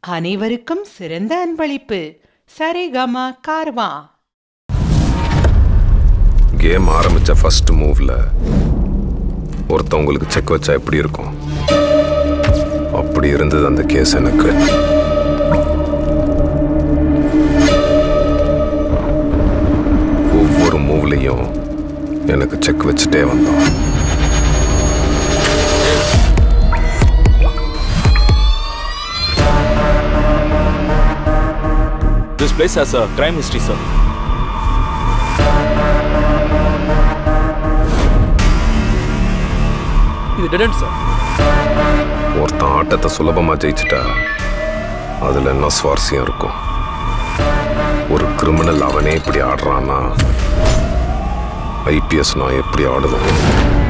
அனைவருக்கும் சிறந்த அன்பளிப்பு சரிகமா கார்வா கேம் ஆரம்பிச்ச ஃபர்ஸ்ட் மூவ்ல ஒருத்தவங்களுக்கு செக் வச்சா எப்படி இருக்கும் அப்படி இருந்தது அந்த கேஸ் எனக்கு ஒவ்வொரு மூவ்லையும் எனக்கு செக் வச்சுட்டே வந்தான் This place has a crime history, sir. இது டெடன்ட் சார் ஒருத்தன் ஆட்டத்தை சுலபமா ஜெயிச்சிட்டா அதுல என்ன சுவாரஸ்யம் இருக்கும் ஒரு கிரிமினல் அவனே இப்படி ஆடுறான்னா ஐபிஎஸ் நான் எப்படி ஆடுவேன்